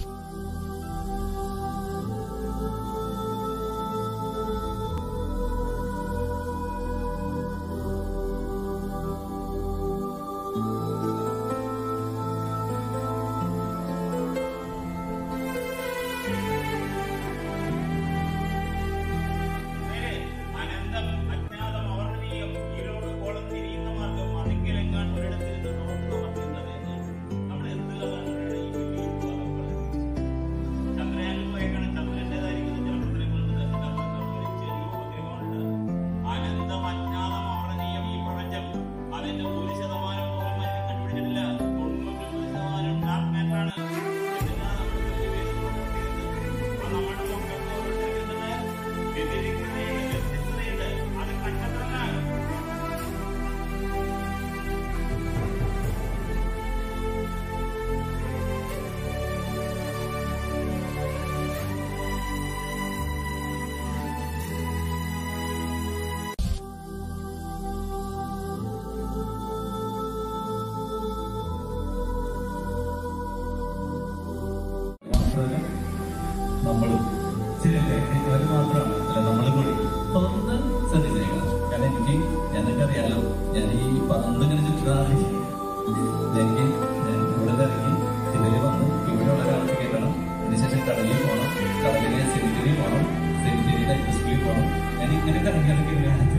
നേരെ അനന്തം അജ്ഞാതം അവർണ്ണനീയം ഈ ലോകക്കോളം തിരിയുന്ന മാർഗം അതിങ്കലെങ്ങാൻ ഒരിടത്തിരുന്ന് നോക്കുക മറ്റുള്ളത് എന്നാണ് നമ്മൾ എന്തുള്ളതാണ് ഈ വലിയ വിവാദങ്ങൾ ചന്ദ്രയാൻ പോയേക്കാണ് ചന്ദ്രന്റേതായിരിക്കുന്ന ചില പ്രതലങ്ങളുണ്ട് നമ്മൾ നമ്മൾ ചെറിയ ഉപഗ്രഹമുണ്ട് അനന്തം അജ്ഞാതം അവർണ്ണനീയം ഈ പ്രപഞ്ചം അതിന്റെ ഒരു ശതമാനം പോലും മനുഷ്യൻ കണ്ടുപിടിച്ചിട്ടില്ല തൊണ്ണൂറ്റൊമ്പത് ശതമാനം ഡാർക്ക് മാറ്ററാണ് നമ്മുടെ മക്കൾക്ക് ഓരോരുത്തർക്കുണ്ട് വ്യതിരിക്തതയുണ്ട് വ്യത്യസ്തതയുണ്ട് അത് കണ്ടെത്തലാണ് മാത്രമല്ല നമ്മളും ശരിയല്ലേ അത് മാത്രമാണ് അല്ല നമ്മളും കൂടി ഒന്ന് ശ്രദ്ധിച്ചേക്കണം കാരണം എനിക്ക് ഞങ്ങൾക്ക് അറിയാലോ ഞാൻ ഈ പന്ത് ഇങ്ങനെ ചുറ്റാറ് എനിക്ക് ഞാൻ ഇവിടെ ഇറങ്ങി ഇതിൽ വന്ന് ഇവിടെയുള്ള ഒരാൾക്ക് കേട്ടണം അതിനുശേഷം കടലിൽ പോകണം കടലിലെ സെമിറ്ററി പോകണം സെമിറ്ററിയിലെ ഹോസ്പിറ്റലിൽ പോകണം ഞാൻ ഇങ്ങനെ കറങ്ങി ഇറങ്ങി